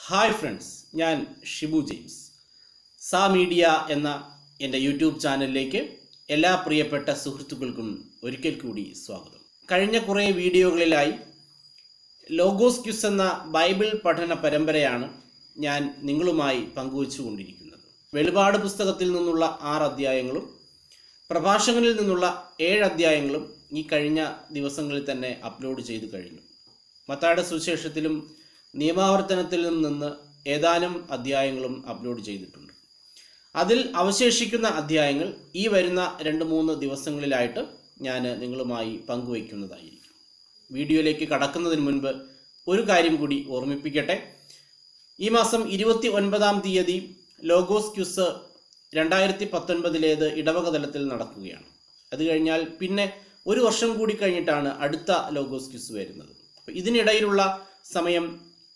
hi friends ഞാൻ Shibu James സാ media എന്ന എൻ്റെ യൂട്യൂബ് ചാനലിലേക്ക് എല്ലാ പ്രിയപ്പെട്ട സുഹൃത്തുക്കൾക്കും ഒരിക്കൽ കൂടി സ്വാഗതം കഴിഞ്ഞ കുറേ വീഡിയോകളിലായി ലോഗോസ് ക്യുസ് എന്ന ബൈബിൾ പഠന പരമ്പരയാണ് ഞാൻ നിങ്ങളുമായി പങ്കുവച്ചുകൊണ്ടിരിക്കുന്നത് വെളിപാട് പുസ്തകത്തിൽ നിന്നുള്ള ആറ് അധ്യായങ്ങളും പ്രഭാഷകനിൽ നിന്നുള്ള ഏഴ് അധ്യായങ്ങളും ഈ കഴിഞ്ഞ ദിവസങ്ങളിൽ തന്നെ അപ്ലോഡ് ചെയ്തു കഴിഞ്ഞു മത്തായുടെ സുവിശേഷത്തിലും നിയമാവർത്തനത്തിലും നിന്ന് ഏതാനും അധ്യായങ്ങളും അപ്ലോഡ് ചെയ്തിട്ടുണ്ട് അതിൽ അവശേഷിക്കുന്ന അധ്യായങ്ങൾ ഈ വരുന്ന രണ്ട് മൂന്ന് ദിവസങ്ങളിലായിട്ട് ഞാൻ നിങ്ങളുമായി പങ്കുവയ്ക്കുന്നതായിരിക്കും വീഡിയോയിലേക്ക് കടക്കുന്നതിന് മുൻപ് ഒരു കാര്യം കൂടി ഓർമ്മിപ്പിക്കട്ടെ ഈ മാസം ഇരുപത്തി ഒൻപതാം തീയതി ലോഗോസ് ക്യുസ് രണ്ടായിരത്തി പത്തൊൻപതിലേത് ഇടവക തലത്തിൽ നടക്കുകയാണ് അത് കഴിഞ്ഞാൽ പിന്നെ ഒരു വർഷം കൂടി കഴിഞ്ഞിട്ടാണ് അടുത്ത ലോഗോസ് ക്യുസ് വരുന്നത് അപ്പോൾ ഇതിനിടയിലുള്ള സമയം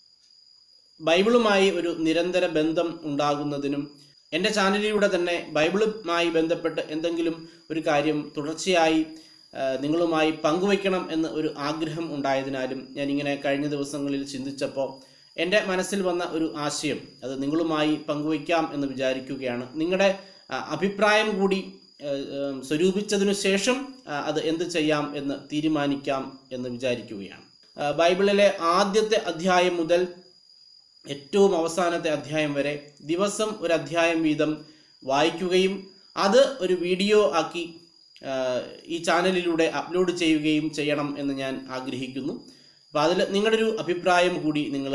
ബൈബിളുമായി ഒരു നിരന്തര ബന്ധം ഉണ്ടാകുന്നതിനും എൻ്റെ ചാനലിലൂടെ തന്നെ ബൈബിളുമായി ബന്ധപ്പെട്ട് എന്തെങ്കിലും ഒരു കാര്യം തുടർച്ചയായി ആ, നിങ്ങളുമായി പങ്കുവയ്ക്കണം എന്ന് ഒരു ആഗ്രഹം ഉണ്ടായതിനാലും ഞാനിങ്ങനെ കഴിഞ്ഞ ദിവസങ്ങളിൽ ചിന്തിച്ചപ്പോൾ എൻ്റെ മനസ്സിൽ വന്ന ഒരു ആശയം അത് നിങ്ങളുമായി പങ്കുവയ്ക്കാം എന്ന് വിചാരിക്കുകയാണ് നിങ്ങളുടെ ആ, അഭിപ്രായം കൂടി ആ, ആ, സ്വരൂപിച്ചതിനു ശേഷം ആ, അത് എന്ത് ചെയ്യാം എന്ന് തീരുമാനിക്കാം എന്ന് വിചാരിക്കുകയാണ് ആ, ബൈബിളിലെ ആദ്യത്തെ അധ്യായം മുതൽ ഏറ്റവും അവസാനത്തെ അധ്യായം വരെ ദിവസം ഒരു അധ്യായം വീതം വായിക്കുകയും അത് ഒരു വീഡിയോ ആക്കി ആ, ഈ ചാനലിലൂടെ അപ്ലോഡ് ചെയ്യുകയും ചെയ്യണം എന്ന് ഞാൻ ആഗ്രഹിക്കുന്നു അപ്പോൾ അതിൽ നിങ്ങളുടെ ഒരു അഭിപ്രായം കൂടി നിങ്ങൾ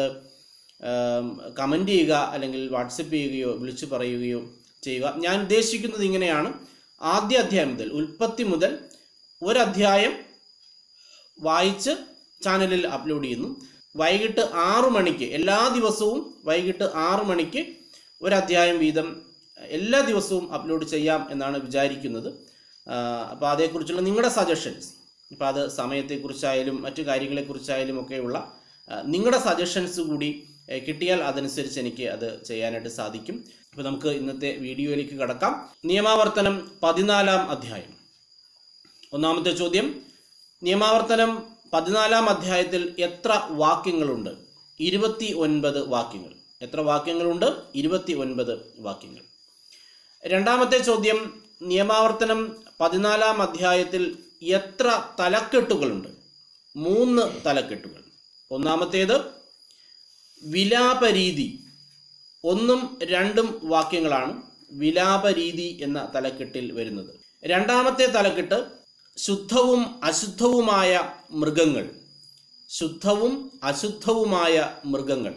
കമൻ്റ് ചെയ്യുക അല്ലെങ്കിൽ വാട്സപ്പ് ചെയ്യുകയോ വിളിച്ചു പറയുകയോ ചെയ്യുക ഞാൻ ഉദ്ദേശിക്കുന്നത് ഇങ്ങനെയാണ് ആദ്യ അധ്യായം മുതൽ ഉൽപ്പത്തി മുതൽ ഒരധ്യായം വായിച്ച് ചാനലിൽ അപ്ലോഡ് ചെയ്യുന്നു വൈകിട്ട് ആറു മണിക്ക് എല്ലാ ദിവസവും വൈകിട്ട് ആറു മണിക്ക് ഒരധ്യായം വീതം എല്ലാ ദിവസവും അപ്ലോഡ് ചെയ്യാം എന്നാണ് വിചാരിക്കുന്നത് അപ്പോൾ അതേക്കുറിച്ചുള്ള നിങ്ങളുടെ സജഷൻസ് ഇപ്പോൾ അത് സമയത്തെക്കുറിച്ചായാലും മറ്റു കാര്യങ്ങളെക്കുറിച്ചായാലും ഒക്കെയുള്ള ആ, നിങ്ങളുടെ സജഷൻസ് കൂടി ഏ, കിട്ടിയാൽ അതനുസരിച്ച് എനിക്ക് അത് ചെയ്യാനായിട്ട് സാധിക്കും അപ്പോൾ നമുക്ക് ഇന്നത്തെ വീഡിയോയിലേക്ക് കടക്കാം നിയമാവർത്തനം പതിനാലാം അധ്യായം ഒന്നാമത്തെ ചോദ്യം നിയമാവർത്തനം പതിനാലാം അധ്യായത്തിൽ എത്ര വാക്യങ്ങളുണ്ട് ഇരുപത്തി ഒൻപത് വാക്യങ്ങൾ എത്ര വാക്യങ്ങളുണ്ട് ഇരുപത്തി ഒൻപത് വാക്യങ്ങൾ രണ്ടാമത്തെ ചോദ്യം നിയമാവർത്തനം പതിനാലാം അധ്യായത്തിൽ എത്ര തലക്കെട്ടുകളുണ്ട് മൂന്ന് തലക്കെട്ടുകൾ ഒന്നാമത്തേത് വിലാപരീതി ഒന്നും രണ്ടും വാക്യങ്ങളാണ് വിലാപരീതി എന്ന തലക്കെട്ടിൽ വരുന്നത് രണ്ടാമത്തെ തലക്കെട്ട് ശുദ്ധവും അശുദ്ധവുമായ മൃഗങ്ങൾ ശുദ്ധവും അശുദ്ധവുമായ മൃഗങ്ങൾ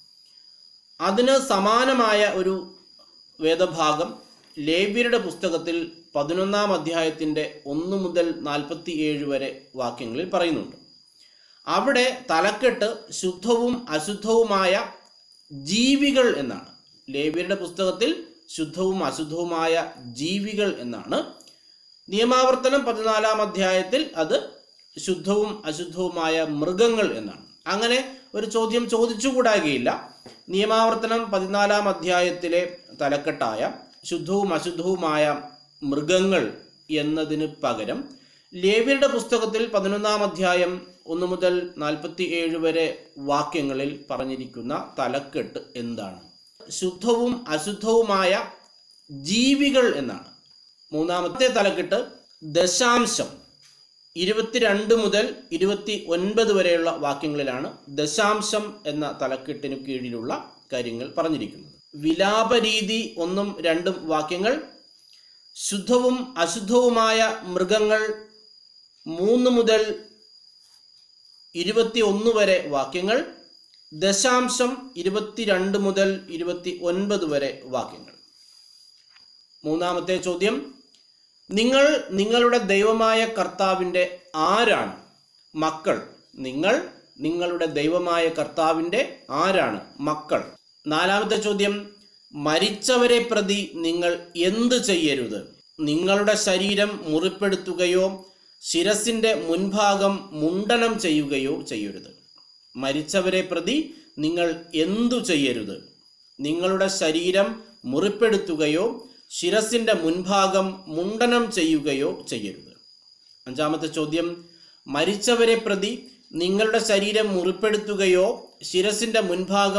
അതിന് സമാനമായ ഒരു വേദഭാഗം ലേബ്യരുടെ പുസ്തകത്തിൽ പതിനൊന്നാം അധ്യായത്തിൻ്റെ ഒന്ന് മുതൽ നാൽപ്പത്തി ഏഴ് വരെ വാക്യങ്ങളിൽ പറയുന്നുണ്ട് അവിടെ തലക്കെട്ട് ശുദ്ധവും അശുദ്ധവുമായ ജീവികൾ എന്നാണ് ലേവ്യരുടെ പുസ്തകത്തിൽ ശുദ്ധവും അശുദ്ധവുമായ ജീവികൾ എന്നാണ് നിയമാവർത്തനം പതിനാലാം അധ്യായത്തിൽ അത് ശുദ്ധവും അശുദ്ധവുമായ മൃഗങ്ങൾ എന്നാണ് അങ്ങനെ ഒരു ചോദ്യം ചോദിച്ചുകൂടാകുകയില്ല നിയമാവർത്തനം പതിനാലാം അധ്യായത്തിലെ തലക്കെട്ടായ ശുദ്ധവും അശുദ്ധവുമായ മൃഗങ്ങൾ എന്നതിന് പകരം ലേവ്യരുടെ പുസ്തകത്തിൽ പതിനൊന്നാം അധ്യായം ഒന്ന് മുതൽ നാൽപ്പത്തി ഏഴ് വരെ വാക്യങ്ങളിൽ പറഞ്ഞിരിക്കുന്ന തലക്കെട്ട് എന്താണ് ശുദ്ധവും അശുദ്ധവുമായ ജീവികൾ എന്നാണ് മൂന്നാമത്തെ തലക്കെട്ട് ദശാംശം ഇരുപത്തിരണ്ട് മുതൽ ഇരുപത്തി ഒൻപത് വരെയുള്ള വാക്യങ്ങളിലാണ് ദശാംശം എന്ന തലക്കെട്ടിനു കീഴിലുള്ള കാര്യങ്ങൾ പറഞ്ഞിരിക്കുന്നത് വിലാപരീതി ഒന്നും രണ്ടും വാക്യങ്ങൾ ശുദ്ധവും അശുദ്ധവുമായ മൃഗങ്ങൾ മൂന്ന് മുതൽ ഇരുപത്തി ഒന്ന് വരെ വാക്യങ്ങൾ ദശാംശം ഇരുപത്തിരണ്ട് മുതൽ ഇരുപത്തി ഒൻപത് വരെ വാക്യങ്ങൾ മൂന്നാമത്തെ ചോദ്യം നിങ്ങൾ നിങ്ങളുടെ ദൈവമായ കർത്താവിൻ്റെ ആരാണ് മക്കൾ നിങ്ങൾ നിങ്ങളുടെ ദൈവമായ കർത്താവിൻ്റെ ആരാണ് മക്കൾ നാലാമത്തെ ചോദ്യം മരിച്ചവരെ പ്രതി നിങ്ങൾ എന്ത് ചെയ്യരുത് നിങ്ങളുടെ ശരീരം മുറിപ്പെടുത്തുകയോ ശിരസിൻ്റെ മുൻഭാഗം മുണ്ടനം ചെയ്യുകയോ ചെയ്യരുത് മരിച്ചവരെ പ്രതി നിങ്ങൾ എന്തു ചെയ്യരുത് നിങ്ങളുടെ ശരീരം മുറിപ്പെടുത്തുകയോ ശിരസിൻ്റെ മുൻഭാഗം മുണ്ടനം ചെയ്യുകയോ ചെയ്യരുത് അഞ്ചാമത്തെ ചോദ്യം മരിച്ചവരെ പ്രതി നിങ്ങളുടെ ശരീരം മുറിപ്പെടുത്തുകയോ ശിരസിൻ്റെ മുൻഭാഗം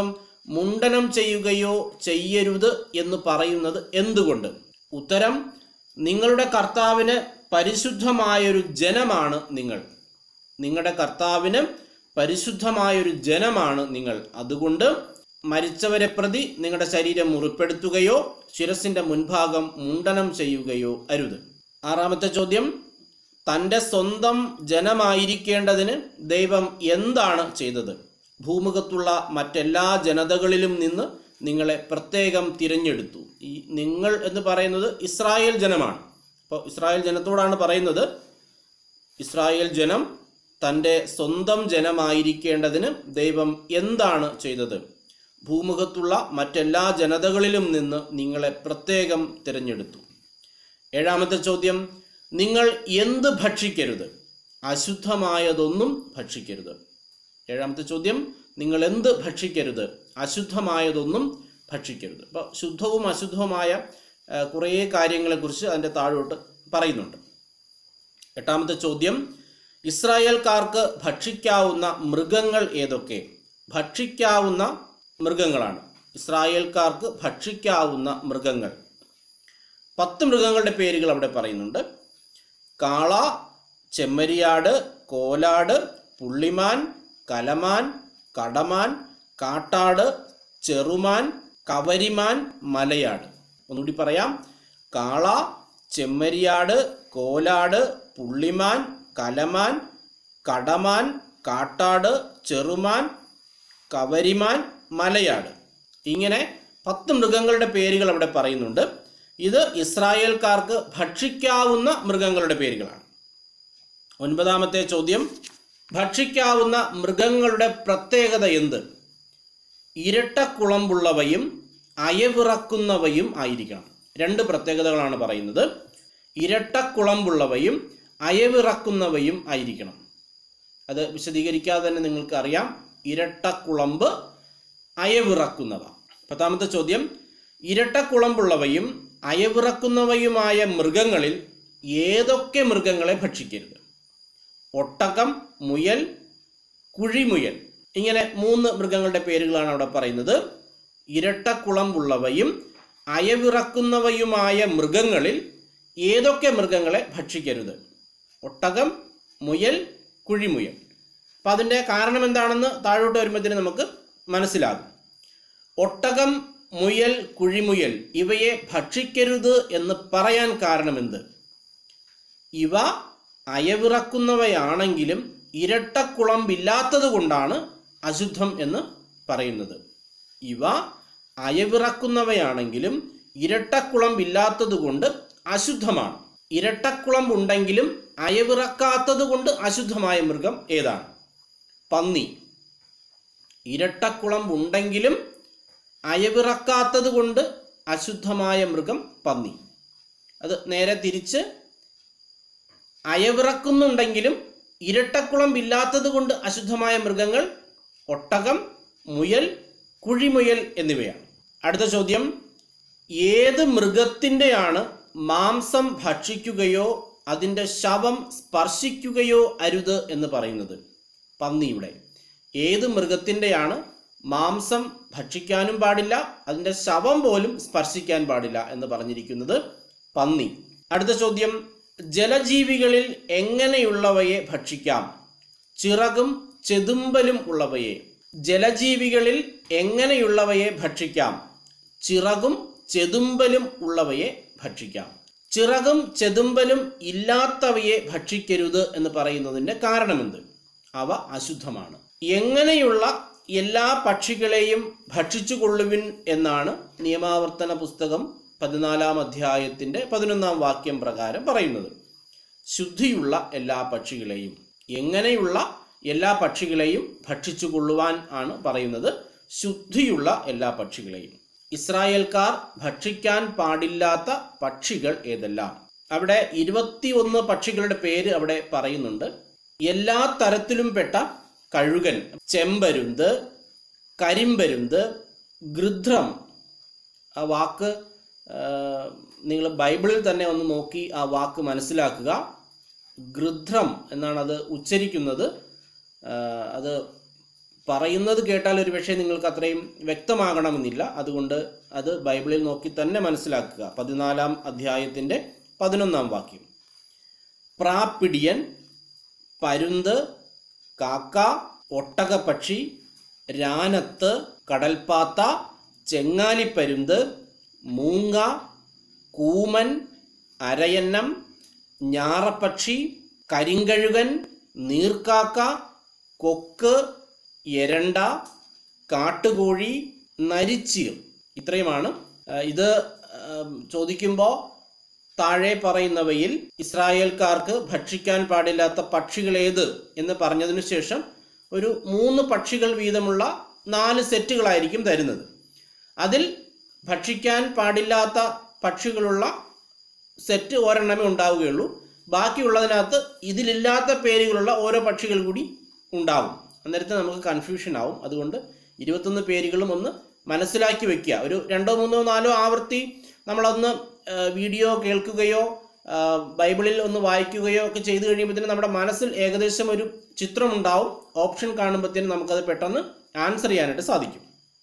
മുണ്ടനം ചെയ്യുകയോ ചെയ്യരുത് എന്ന് പറയുന്നത് എന്തുകൊണ്ട് ഉത്തരം നിങ്ങളുടെ കർത്താവിന് പരിശുദ്ധമായൊരു ജനമാണ് നിങ്ങൾ നിങ്ങളുടെ കർത്താവിന് പരിശുദ്ധമായൊരു ജനമാണ് നിങ്ങൾ അതുകൊണ്ട് മരിച്ചവരെ പ്രതി നിങ്ങളുടെ ശരീരം മുറിപ്പെടുത്തുകയോ ശിരസിന്റെ മുൻഭാഗം മുണ്ടനം ചെയ്യുകയോ അരുത് ആറാമത്തെ ചോദ്യം തൻ്റെ സ്വന്തം ജനമായിരിക്കേണ്ടതിന് ദൈവം എന്താണ് ചെയ്തത് ഭൂമുഖത്തുള്ള മറ്റെല്ലാ ജനതകളിലും നിന്ന് നിങ്ങളെ പ്രത്യേകം തിരഞ്ഞെടുത്തു ഈ നിങ്ങൾ എന്ന് പറയുന്നത് ഇസ്രായേൽ ജനമാണ് അപ്പോൾ ഇസ്രായേൽ ജനത്തോടാണ് പറയുന്നത് ഇസ്രായേൽ ജനം തൻ്റെ സ്വന്തം ജനമായിരിക്കേണ്ടതിന് ദൈവം എന്താണ് ചെയ്തത് ഭൂമുഖത്തുള്ള മറ്റെല്ലാ ജനതകളിലും നിന്ന് നിങ്ങളെ പ്രത്യേകം തിരഞ്ഞെടുത്തു ഏഴാമത്തെ ചോദ്യം നിങ്ങൾ എന്ത് ഭക്ഷിക്കരുത് അശുദ്ധമായതൊന്നും ഭക്ഷിക്കരുത് ഏഴാമത്തെ ചോദ്യം നിങ്ങൾ എന്ത് ഭക്ഷിക്കരുത് അശുദ്ധമായതൊന്നും ഭക്ഷിക്കരുത് അപ്പോൾ ശുദ്ധവും അശുദ്ധവുമായ ആ, കുറേ കാര്യങ്ങളെക്കുറിച്ച് അതിൻ്റെ താഴോട്ട് പറയുന്നുണ്ട് എട്ടാമത്തെ ചോദ്യം ഇസ്രായേൽക്കാർക്ക് ഭക്ഷിക്കാവുന്ന മൃഗങ്ങൾ ഏതൊക്കെ ഭക്ഷിക്കാവുന്ന മൃഗങ്ങളാണ് ഇസ്രായേൽക്കാർക്ക് ഭക്ഷിക്കാവുന്ന മൃഗങ്ങൾ പത്ത് മൃഗങ്ങളുടെ പേരുകൾ അവിടെ പറയുന്നുണ്ട് കാള ചെമ്മരിയാട് കോലാട് പുള്ളിമാൻ കലമാൻ കടമാൻ കാട്ടാട് ചെറുമാൻ കവരിമാൻ മലയാട് ഒന്നുകൂടി പറയാം കാള ചെമ്മരിയാട് കോലാട് പുള്ളിമാൻ കലമാൻ കടമാൻ കാട്ടാട് ചെറുമാൻ കവരിമാൻ മലയാട് ഇങ്ങനെ പത്ത് മൃഗങ്ങളുടെ പേരുകൾ അവിടെ പറയുന്നുണ്ട് ഇത് ഇസ്രായേൽക്കാർക്ക് ഭക്ഷിക്കാവുന്ന മൃഗങ്ങളുടെ പേരുകളാണ് ഒൻപതാമത്തെ ചോദ്യം ഭക്ഷിക്കാവുന്ന മൃഗങ്ങളുടെ പ്രത്യേകത എന്ത് ഇരട്ടക്കുളമ്പുള്ളവയും അയവിറക്കുന്നവയും ആയിരിക്കണം രണ്ട് പ്രത്യേകതകളാണ് പറയുന്നത് ഇരട്ടക്കുളമ്പുള്ളവയും അയവിറക്കുന്നവയും ആയിരിക്കണം അത് വിശദീകരിക്കാതെ തന്നെ നിങ്ങൾക്ക് അറിയാം ഇരട്ടക്കുളമ്പ് അയവിറക്കുന്നവ പത്താമത്തെ ചോദ്യം ഇരട്ടക്കുളമ്പുള്ളവയും അയവിറക്കുന്നവയുമായ മൃഗങ്ങളിൽ ഏതൊക്കെ മൃഗങ്ങളെ ഭക്ഷിക്കരുത് ഒട്ടകം മുയൽ കുഴിമുയൽ ഇങ്ങനെ മൂന്ന് മൃഗങ്ങളുടെ പേരുകളാണ് അവിടെ പറയുന്നത് ഇരട്ടക്കുളമ്പുള്ളവയും അയവിറക്കുന്നവയുമായ മൃഗങ്ങളിൽ ഏതൊക്കെ മൃഗങ്ങളെ ഭക്ഷിക്കരുത് ഒട്ടകം മുയൽ കുഴിമുയൽ അപ്പം അതിൻ്റെ കാരണം എന്താണെന്ന് താഴോട്ട് വരുമ്പോഴത്തേന് നമുക്ക് മനസ്സിലാകും ഒട്ടകം മുയൽ കുഴിമുയൽ ഇവയെ ഭക്ഷിക്കരുത് എന്ന് പറയാൻ കാരണമെന്ത് ഇവ അയവിറക്കുന്നവയാണെങ്കിലും ഇരട്ടക്കുളമ്പില്ലാത്തത് കൊണ്ടാണ് അശുദ്ധം എന്ന് പറയുന്നത് ഇവ അയവിറക്കുന്നവയാണെങ്കിലും ഇരട്ടക്കുളമ്പില്ലാത്തത് കൊണ്ട് അശുദ്ധമാണ് ഇരട്ടക്കുളമ്പ് ഉണ്ടെങ്കിലും അയവിറക്കാത്തത് കൊണ്ട് അശുദ്ധമായ മൃഗം ഏതാണ് പന്നി ഇരട്ടക്കുളമ്പ് ഉണ്ടെങ്കിലും അയവിറക്കാത്തത് കൊണ്ട് അശുദ്ധമായ മൃഗം പന്നി അത് നേരെ തിരിച്ച് അയവിറക്കുന്നുണ്ടെങ്കിലും ഇരട്ടക്കുളമ്പില്ലാത്തത് കൊണ്ട് അശുദ്ധമായ മൃഗങ്ങൾ ഒട്ടകം മുയൽ കുഴിമുയൽ എന്നിവയാണ് അടുത്ത ചോദ്യം ഏത് മൃഗത്തിൻ്റെയാണ് മാംസം ഭക്ഷിക്കുകയോ അതിൻ്റെ ശവം സ്പർശിക്കുകയോ അരുത് എന്ന് പറയുന്നത് പന്നിയുടെ ഏത് മൃഗത്തിൻ്റെയാണ് മാംസം ഭക്ഷിക്കാനും പാടില്ല അതിൻ്റെ ശവം പോലും സ്പർശിക്കാൻ പാടില്ല എന്ന് പറഞ്ഞിരിക്കുന്നത് പന്നി അടുത്ത ചോദ്യം ജലജീവികളിൽ എങ്ങനെയുള്ളവയെ ഭക്ഷിക്കാം ചിറകും ചെതുമ്പലും ഉള്ളവയെ ജലജീവികളിൽ എങ്ങനെയുള്ളവയെ ഭക്ഷിക്കാം ചിറകും ചെതുമ്പലും ഉള്ളവയെ ഭക്ഷിക്കാം ചിറകും ചെതുമ്പലും ഇല്ലാത്തവയെ ഭക്ഷിക്കരുത് എന്ന് പറയുന്നതിൻ്റെ കാരണമെന്ത് അവ അശുദ്ധമാണ് എങ്ങനെയുള്ള എല്ലാ പക്ഷികളെയും ഭക്ഷിച്ചു കൊള്ളുവിൻ എന്നാണ് നിയമാവർത്തന പുസ്തകം പതിനാലാം അധ്യായത്തിൻ്റെ പതിനൊന്നാം വാക്യം പ്രകാരം പറയുന്നത് ശുദ്ധിയുള്ള എല്ലാ പക്ഷികളെയും എങ്ങനെയുള്ള എല്ലാ പക്ഷികളെയും ഭക്ഷിച്ചു കൊള്ളുവാൻ ആണ് പറയുന്നത് ശുദ്ധിയുള്ള എല്ലാ പക്ഷികളെയും ഇസ്രായേൽക്കാർ ഭക്ഷിക്കാൻ പാടില്ലാത്ത പക്ഷികൾ ഏതെല്ലാം അവിടെ ഇരുപത്തിയൊന്ന് പക്ഷികളുടെ പേര് അവിടെ പറയുന്നുണ്ട് എല്ലാ തരത്തിലും പെട്ട കഴുകൻ ചെമ്പരുന്ത് കരിമ്പരുന്ത് ഗൃധ്രം ആ വാക്ക് നിങ്ങൾ ബൈബിളിൽ തന്നെ ഒന്ന് നോക്കി ആ വാക്ക് മനസ്സിലാക്കുക ഗൃധ്രം എന്നാണ് അത് ഉച്ചരിക്കുന്നത് ആ, അത് പറയുന്നത് കേട്ടാൽ ഒരു പക്ഷേ നിങ്ങൾക്ക് അത്രയും വ്യക്തമാകണമെന്നില്ല അതുകൊണ്ട് അത് ബൈബിളിൽ നോക്കി തന്നെ മനസ്സിലാക്കുക പതിനാലാം അധ്യായത്തിൻ്റെ പതിനൊന്നാം വാക്യം പ്രാപ്പിടിയൻ പരുന്ത് കാക്ക ഒട്ടകപ്പക്ഷി രാനത്ത് കടൽപ്പാത്ത ചെങ്ങാലിപ്പരുന്ത് മൂങ്ങ കൂമൻ അരയന്നം ഞാറപ്പക്ഷി കരിങ്കഴുകൻ നീർക്കാക്ക കൊക്ക് എരണ്ട കാട്ടുകോഴി നരിച്ചീർ ഇത്രയുമാണ് ആ, ഇത് ചോദിക്കുമ്പോൾ താഴെ പറയുന്നവയിൽ ഇസ്രായേൽക്കാർക്ക് ഭക്ഷിക്കാൻ പാടില്ലാത്ത പക്ഷികൾ ഏത് എന്ന് പറഞ്ഞതിനു ശേഷം ഒരു മൂന്ന് പക്ഷികൾ വീതമുള്ള നാല് സെറ്റുകളായിരിക്കും തരുന്നത് അതിൽ ഭക്ഷിക്കാൻ പാടില്ലാത്ത പക്ഷികളുള്ള സെറ്റ് ഒരെണ്ണമേ ഉണ്ടാവുകയുള്ളൂ ബാക്കിയുള്ളതിനകത്ത് ഇതിലില്ലാത്ത പേരുകളുള്ള ഓരോ പക്ഷികൾ കൂടി ഉണ്ടാവും അന്നേരത്തെ നമുക്ക് കൺഫ്യൂഷൻ ആവും അതുകൊണ്ട് ഇരുപത്തൊന്ന് പേരുകളും ഒന്ന് മനസ്സിലാക്കി വെക്കുക ഒരു രണ്ടോ മൂന്നോ നാലോ ആവർത്തി നമ്മളൊന്ന് ആ, വീഡിയോ കേൾക്കുകയോ ആ, ബൈബിളിൽ ഒന്ന് വായിക്കുകയോ ഒക്കെ ചെയ്തു കഴിയുമ്പോഴത്തേനും നമ്മുടെ മനസ്സിൽ ഏകദേശം ഒരു ചിത്രം ഉണ്ടാവും ഓപ്ഷൻ കാണുമ്പോഴത്തേനും നമുക്കത് പെട്ടെന്ന് ആൻസർ ചെയ്യാനായിട്ട് സാധിക്കും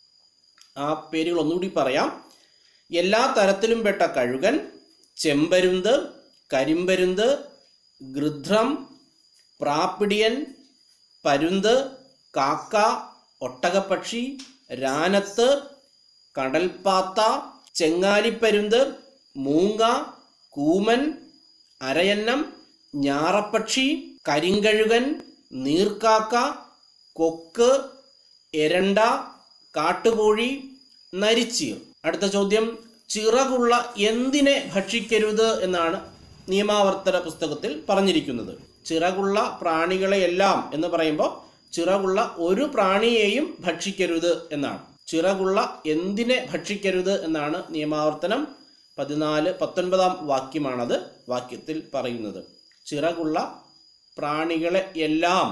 ആ പേരുകൾ ഒന്നുകൂടി പറയാം എല്ലാ തരത്തിലും പെട്ട കഴുകൻ ചെമ്പരുന്ത് കരിമ്പരുന്ത് ഗൃധ്രം പ്രാപ്പിടിയൻ പരുന്ത് കാക്ക ഒട്ടകപ്പക്ഷി രാനത്ത് കടൽപ്പാത്ത ചെങ്ങാലിപ്പരുന്ത് മൂങ്ങ കൂമൻ അരയന്നം ഞാറപ്പക്ഷി കരിങ്കഴുകൻ നീർക്കാക്ക കൊക്ക് എരണ്ട കാട്ടുകോഴി നരിച്ചീർ അടുത്ത ചോദ്യം ചിറകുള്ള എന്തിനെ ഭക്ഷിക്കരുത് എന്നാണ് നിയമാവർത്തന പുസ്തകത്തിൽ പറഞ്ഞിരിക്കുന്നത് ചിറകുള്ള പ്രാണികളെയെല്ലാം എന്ന് പറയുമ്പോൾ ചിറകുള്ള ഒരു പ്രാണിയെയും ഭക്ഷിക്കരുത് എന്നാണ് ചിറകുള്ള എന്തിനെ ഭക്ഷിക്കരുത് എന്നാണ് നിയമാവർത്തനം പതിനാല് പത്തൊൻപതാം വാക്യമാണത് വാക്യത്തിൽ പറയുന്നത് ചിറകുള്ള പ്രാണികളെ എല്ലാം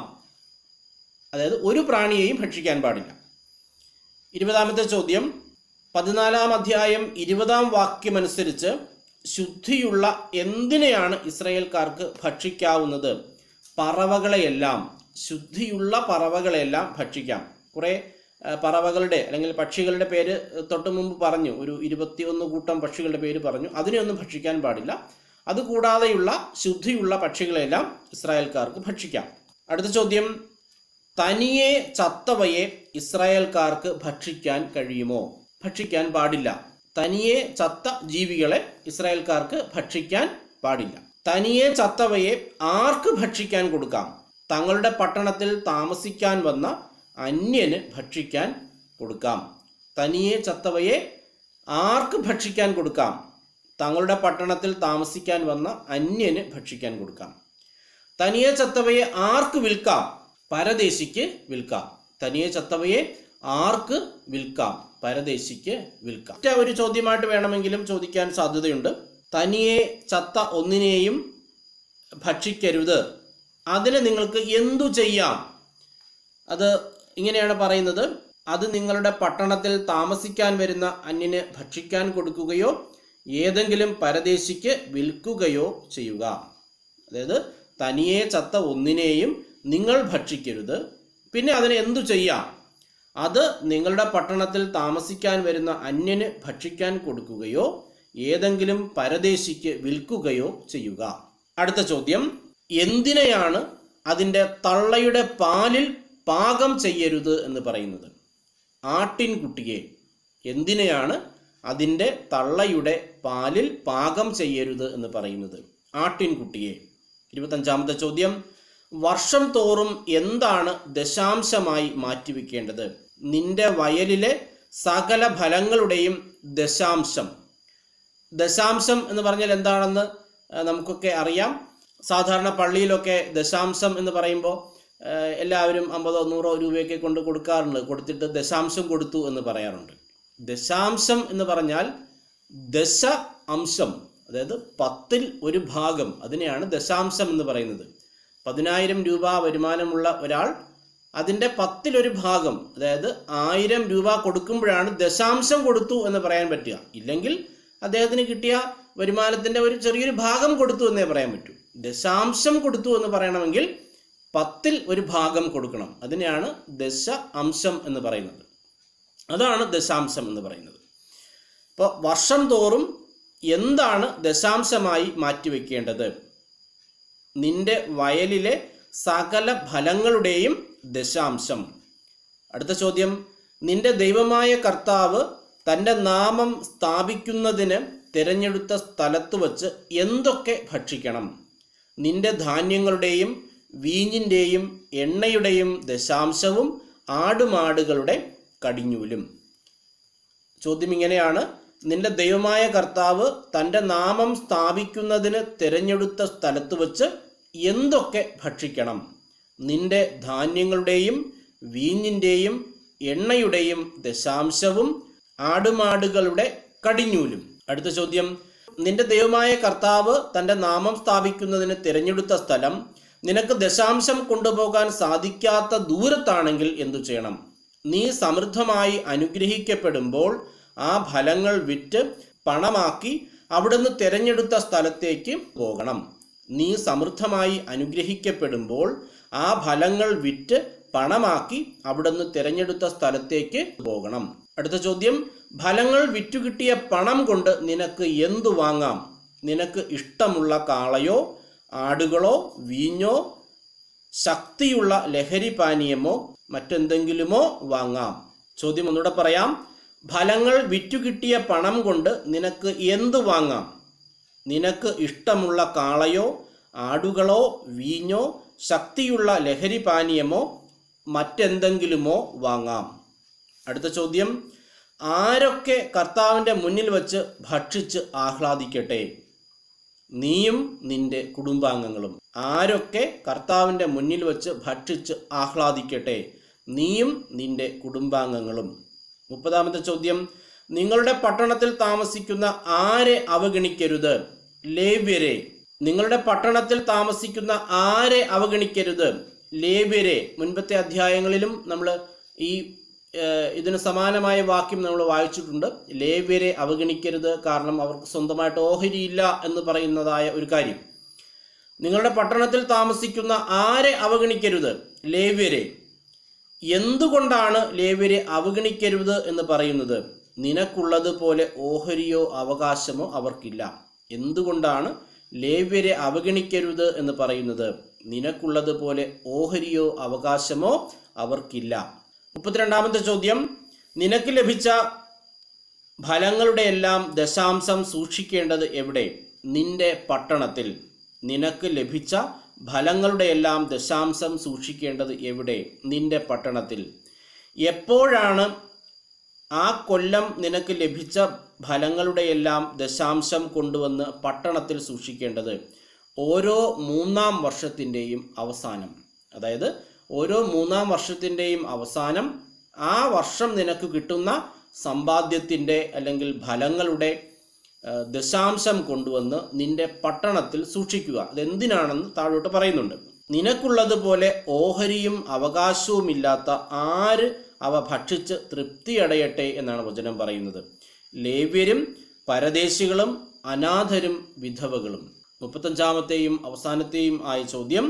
അതായത് ഒരു പ്രാണിയെയും ഭക്ഷിക്കാൻ പാടില്ല ഇരുപതാമത്തെ ചോദ്യം പതിനാലാം അധ്യായം ഇരുപതാം വാക്യമനുസരിച്ച് ശുദ്ധിയുള്ള എന്തിനെയാണ് ഇസ്രയേൽക്കാർക്ക് ഭക്ഷിക്കാവുന്നത് പറവകളെയെല്ലാം ശുദ്ധിയുള്ള പറവകളെല്ലാം ഭക്ഷിക്കാം കുറേ ആ, പറവകളുടെ അല്ലെങ്കിൽ പക്ഷികളുടെ പേര് തൊട്ട് മുമ്പ് പറഞ്ഞു ഒരു ഇരുപത്തിയൊന്ന് കൂട്ടം പക്ഷികളുടെ പേര് പറഞ്ഞു അതിനെയൊന്നും ഭക്ഷിക്കാൻ പാടില്ല അതുകൂടാതെയുള്ള ശുദ്ധിയുള്ള പക്ഷികളെല്ലാം ഇസ്രായേൽക്കാർക്ക് ഭക്ഷിക്കാം അടുത്ത ചോദ്യം തനിയെ ചത്തവയെ ഇസ്രായേൽക്കാർക്ക് ഭക്ഷിക്കാൻ കഴിയുമോ ഭക്ഷിക്കാൻ പാടില്ല തനിയെ ചത്ത ജീവികളെ ഇസ്രായേൽക്കാർക്ക് ഭക്ഷിക്കാൻ പാടില്ല തനിയെ ചത്തവയെ ആർക്ക് ഭക്ഷിക്കാൻ കൊടുക്കാം തങ്ങളുടെ പട്ടണത്തിൽ താമസിക്കാൻ വന്ന അന്യന് ഭക്ഷിക്കാൻ കൊടുക്കാം തനിയെ ചത്തവയെ ആർക്ക് ഭക്ഷിക്കാൻ കൊടുക്കാം തങ്ങളുടെ പട്ടണത്തിൽ താമസിക്കാൻ വന്ന അന്യന് ഭക്ഷിക്കാൻ കൊടുക്കാം തനിയെ ചത്തവയെ ആർക്ക് വിൽക്കാം പരദേശിക്ക് വിൽക്കാം തനിയെ ചത്തവയെ ആർക്ക് വിൽക്കാം പരദേശിക്ക് വിൽക്കാം ഒറ്റ ഒരു ചോദ്യമായിട്ട് വേണമെങ്കിലും ചോദിക്കാൻ സാധ്യതയുണ്ട് തനിയെ ചത്ത ഒന്നിനെയും ഭക്ഷിക്കരുത് അതിന് നിങ്ങൾക്ക് എന്തു ചെയ്യാം അത് ഇങ്ങനെയാണ് പറയുന്നത് അത് നിങ്ങളുടെ പട്ടണത്തിൽ താമസിക്കാൻ വരുന്ന അന്യന് ഭക്ഷിക്കാൻ കൊടുക്കുകയോ ഏതെങ്കിലും പരദേശിക്ക് വിൽക്കുകയോ ചെയ്യുക അതായത് തനിയെ ചത്ത ഒന്നിനെയും നിങ്ങൾ ഭക്ഷിക്കരുത് പിന്നെ അതിന് എന്തു ചെയ്യാം അത് നിങ്ങളുടെ പട്ടണത്തിൽ താമസിക്കാൻ വരുന്ന അന്യന് ഭക്ഷിക്കാൻ കൊടുക്കുകയോ ഏതെങ്കിലും പരദേശിക്ക് വിൽക്കുകയോ ചെയ്യുക അടുത്ത ചോദ്യം എന്തിനെയാണ് അതിൻ്റെ തള്ളയുടെ പാലിൽ പാകം ചെയ്യരുത് എന്ന് പറയുന്നത് ആട്ടിൻകുട്ടിയെ എന്തിനെയാണ് അതിൻ്റെ തള്ളയുടെ പാലിൽ പാകം ചെയ്യരുത് എന്ന് പറയുന്നത് ആട്ടിൻകുട്ടിയെ ഇരുപത്തഞ്ചാമത്തെ ചോദ്യം വർഷം തോറും എന്താണ് ദശാംശമായി മാറ്റിവെക്കേണ്ടത് നിന്റെ വയലിലെ സകല ഫലങ്ങളുടെയും ദശാംശം ദശാംശം എന്ന് പറഞ്ഞാൽ എന്താണെന്ന് ആ, നമുക്കൊക്കെ അറിയാം സാധാരണ പള്ളിയിലൊക്കെ ദശാംശം എന്ന് പറയുമ്പോൾ ആ, എല്ലാവരും അമ്പതോ നൂറോ രൂപയൊക്കെ കൊണ്ട് കൊടുക്കാറുണ്ട് കൊടുത്തിട്ട് ദശാംശം കൊടുത്തു എന്ന് പറയാറുണ്ട് ദശാംശം എന്ന് പറഞ്ഞാൽ ദശ അംശം അതായത് പത്തിൽ ഒരു ഭാഗം അതിനെയാണ് ദശാംശം എന്ന് പറയുന്നത് പതിനായിരം രൂപ വരുമാനമുള്ള ഒരാൾ അതിൻ്റെ പത്തിലൊരു ഭാഗം അതായത് ആയിരം രൂപ കൊടുക്കുമ്പോഴാണ് ദശാംശം കൊടുത്തു എന്ന് പറയാൻ പറ്റുക ഇല്ലെങ്കിൽ അദ്ദേഹത്തിന് കിട്ടിയ വരുമാനത്തിൻ്റെ ഒരു ചെറിയൊരു ഭാഗം കൊടുത്തു എന്നേ പറയാൻ പറ്റൂ ദശാംശം കൊടുത്തു എന്ന് പറയണമെങ്കിൽ പത്തിൽ ഒരു ഭാഗം കൊടുക്കണം അതിനെയാണ് ദശ അംശം എന്ന് പറയുന്നത് അതാണ് ദശാംശം എന്ന് പറയുന്നത് അപ്പോൾ വർഷം തോറും എന്താണ് ദശാംശമായി മാറ്റിവെക്കേണ്ടത് നിന്റെ വയലിലെ സകല ഫലങ്ങളുടെയും ദശാംശം അടുത്ത ചോദ്യം നിന്റെ ദൈവമായ കർത്താവ് തൻ്റെ നാമം സ്ഥാപിക്കുന്നതിന് തിരഞ്ഞെടുത്ത സ്ഥലത്ത് വച്ച് എന്തൊക്കെ ഭക്ഷിക്കണം നിന്റെ ധാന്യങ്ങളുടെയും വീഞ്ഞിൻ്റെയും എണ്ണയുടെയും ദശാംശവും ആടുമാടുകളുടെ കടിഞ്ഞൂലും ചോദ്യം ഇങ്ങനെയാണ് നിന്റെ ദൈവമായ കർത്താവ് തൻ്റെ നാമം സ്ഥാപിക്കുന്നതിന് തിരഞ്ഞെടുത്ത സ്ഥലത്ത് വച്ച് എന്തൊക്കെ ഭക്ഷിക്കണം നിന്റെ ധാന്യങ്ങളുടെയും വീഞ്ഞിൻ്റെയും എണ്ണയുടെയും ദശാംശവും ആടുമാടുകളുടെ കടിഞ്ഞൂലും അടുത്ത ചോദ്യം നിന്റെ ദൈവമായ കർത്താവ് തൻ്റെ നാമം സ്ഥാപിക്കുന്നതിന് തിരഞ്ഞെടുത്ത സ്ഥലം നിനക്ക് ദശാംശം കൊണ്ടുപോകാൻ സാധിക്കാത്ത ദൂരത്താണെങ്കിൽ എന്തു ചെയ്യണം നീ സമൃദ്ധമായി അനുഗ്രഹിക്കപ്പെടുമ്പോൾ ആ ഫലങ്ങൾ വിറ്റ് പണമാക്കി അവിടുന്ന് തിരഞ്ഞെടുത്ത സ്ഥലത്തേക്ക് പോകണം നീ സമൃദ്ധമായി അനുഗ്രഹിക്കപ്പെടുമ്പോൾ ആ ഫലങ്ങൾ വിറ്റ് പണമാക്കി അവിടുന്ന് തിരഞ്ഞെടുത്ത സ്ഥലത്തേക്ക് പോകണം അടുത്ത ചോദ്യം ഫലങ്ങൾ വിറ്റുകിട്ടിയ പണം കൊണ്ട് നിനക്ക് എന്തു വാങ്ങാം നിനക്ക് ഇഷ്ടമുള്ള കാളയോ ആടുകളോ വീഞ്ഞോ ശക്തിയുള്ള ലഹരി പാനീയമോ മറ്റെന്തെങ്കിലുമോ വാങ്ങാം ചോദ്യം ഒന്നുകൂടെ പറയാം ഫലങ്ങൾ വിറ്റുകിട്ടിയ പണം കൊണ്ട് നിനക്ക് എന്തു വാങ്ങാം നിനക്ക് ഇഷ്ടമുള്ള കാളയോ ആടുകളോ വീഞ്ഞോ ശക്തിയുള്ള ലഹരി പാനീയമോ മറ്റെന്തെങ്കിലുമോ വാങ്ങാം അടുത്ത ചോദ്യം ആരൊക്കെ കർത്താവിൻ്റെ മുന്നിൽ വച്ച് ഭക്ഷിച്ച് ആഹ്ലാദിക്കട്ടെ നീയും നിന്റെ കുടുംബാംഗങ്ങളും ആരൊക്കെ കർത്താവിൻ്റെ മുന്നിൽ വച്ച് ഭക്ഷിച്ച് ആഹ്ലാദിക്കട്ടെ നീയും നിന്റെ കുടുംബാംഗങ്ങളും മുപ്പതാമത്തെ ചോദ്യം നിങ്ങളുടെ പട്ടണത്തിൽ താമസിക്കുന്ന ആരെ അവഗണിക്കരുത് ലേവ്യരെ നിങ്ങളുടെ പട്ടണത്തിൽ താമസിക്കുന്ന ആരെ അവഗണിക്കരുത് ലേവ്യരെ മുൻപത്തെ അധ്യായങ്ങളിലും നമ്മൾ ഈ ഏഹ്, ഇതിന് സമാനമായ വാക്യം നമ്മൾ വായിച്ചിട്ടുണ്ട് ലേവ്യരെ അവഗണിക്കരുത് കാരണം അവർക്ക് സ്വന്തമായിട്ട് ഓഹരിയില്ല എന്ന് പറയുന്നതായ ഒരു കാര്യം നിങ്ങളുടെ പട്ടണത്തിൽ താമസിക്കുന്ന ആരെ അവഗണിക്കരുത് ലേവ്യരെ എന്തുകൊണ്ടാണ് ലേവ്യരെ അവഗണിക്കരുത് എന്ന് പറയുന്നത് നിനക്കുള്ളതുപോലെ ഓഹരിയോ അവകാശമോ അവർക്കില്ല എന്തുകൊണ്ടാണ് ലേവ്യരെ അവഗണിക്കരുത് എന്ന് പറയുന്നത് നിനക്കുള്ളതുപോലെ ഓഹരിയോ അവകാശമോ അവർക്കില്ല മുപ്പത്തിരണ്ടാമത്തെ ചോദ്യം നിനക്ക് ലഭിച്ച ഫലങ്ങളുടെ എല്ലാം ദശാംശം സൂക്ഷിക്കേണ്ടത് എവിടെ നിന്റെ പട്ടണത്തിൽ നിനക്ക് ലഭിച്ച ഫലങ്ങളുടെ എല്ലാം ദശാംശം സൂക്ഷിക്കേണ്ടത് എവിടെ നിന്റെ പട്ടണത്തിൽ എപ്പോഴാണ് ആ കൊല്ലം നിനക്ക് ലഭിച്ച ഫലങ്ങളുടെ എല്ലാം ദശാംശം കൊണ്ടുവന്ന് പട്ടണത്തിൽ സൂക്ഷിക്കേണ്ടത് ഓരോ മൂന്നാം വർഷത്തിൻ്റെയും അവസാനം അതായത് ഓരോ മൂന്നാം വർഷത്തിൻ്റെയും അവസാനം ആ വർഷം നിനക്ക് കിട്ടുന്ന സമ്പാദ്യത്തിൻ്റെ അല്ലെങ്കിൽ ഫലങ്ങളുടെ ആ, ദശാംശം കൊണ്ടുവന്ന് നിന്റെ പട്ടണത്തിൽ സൂക്ഷിക്കുക അതെന്തിനാണെന്ന് താഴോട്ട് പറയുന്നുണ്ട് നിനക്കുള്ളതുപോലെ ഓഹരിയും അവകാശവുമില്ലാത്ത ആര് അവ ഭക്ഷിച്ച് തൃപ്തിയടയട്ടെ എന്നാണ് വചനം പറയുന്നത് ലേവ്യരും പരദേശികളും അനാഥരും വിധവകളും മുപ്പത്തഞ്ചാമത്തെയും അവസാനത്തെയും ആയ ചോദ്യം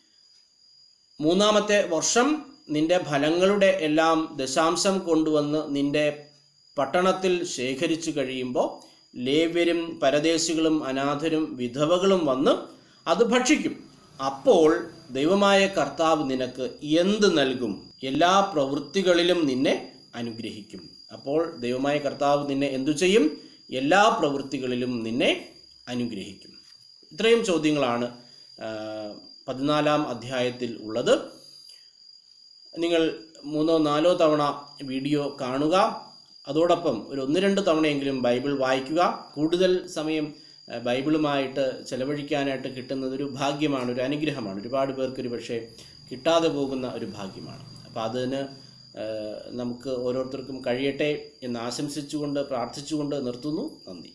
മൂന്നാമത്തെ വർഷം നിന്റെ ഫലങ്ങളുടെ എല്ലാം ദശാംശം കൊണ്ടുവന്ന് നിന്റെ പട്ടണത്തിൽ ശേഖരിച്ചു കഴിയുമ്പോൾ ലേവ്യരും പരദേശികളും അനാഥരും വിധവകളും വന്ന് അത് ഭക്ഷിക്കും അപ്പോൾ ദൈവമായ കർത്താവ് നിനക്ക് എന്ത് നൽകും എല്ലാ പ്രവൃത്തികളിലും നിന്നെ അനുഗ്രഹിക്കും അപ്പോൾ ദൈവമായ കർത്താവ് നിന്നെ എന്തു ചെയ്യും എല്ലാ പ്രവൃത്തികളിലും നിന്നെ അനുഗ്രഹിക്കും ഇത്രയും ചോദ്യങ്ങളാണ് ആ, പതിനാലാം അധ്യായത്തിൽ ഉള്ളത് നിങ്ങൾ മൂന്നോ നാലോ തവണ വീഡിയോ കാണുക അതോടൊപ്പം ഒരു ഒന്ന് രണ്ട് തവണയെങ്കിലും ബൈബിൾ വായിക്കുക കൂടുതൽ സമയം ആ, ബൈബിളുമായിട്ട് ചെലവഴിക്കാനായിട്ട് കിട്ടുന്നത് ഒരു ഭാഗ്യമാണ് ഒരു അനുഗ്രഹമാണ് ഒരുപാട് പേർക്ക് ഒരു പക്ഷേ കിട്ടാതെ പോകുന്ന ഒരു ഭാഗ്യമാണ് അപ്പോൾ അതിന് ആ, നമുക്ക് ഓരോരുത്തർക്കും കഴിയട്ടെ എന്ന് ആശംസിച്ചുകൊണ്ട് പ്രാർത്ഥിച്ചുകൊണ്ട് നിർത്തുന്നു നന്ദി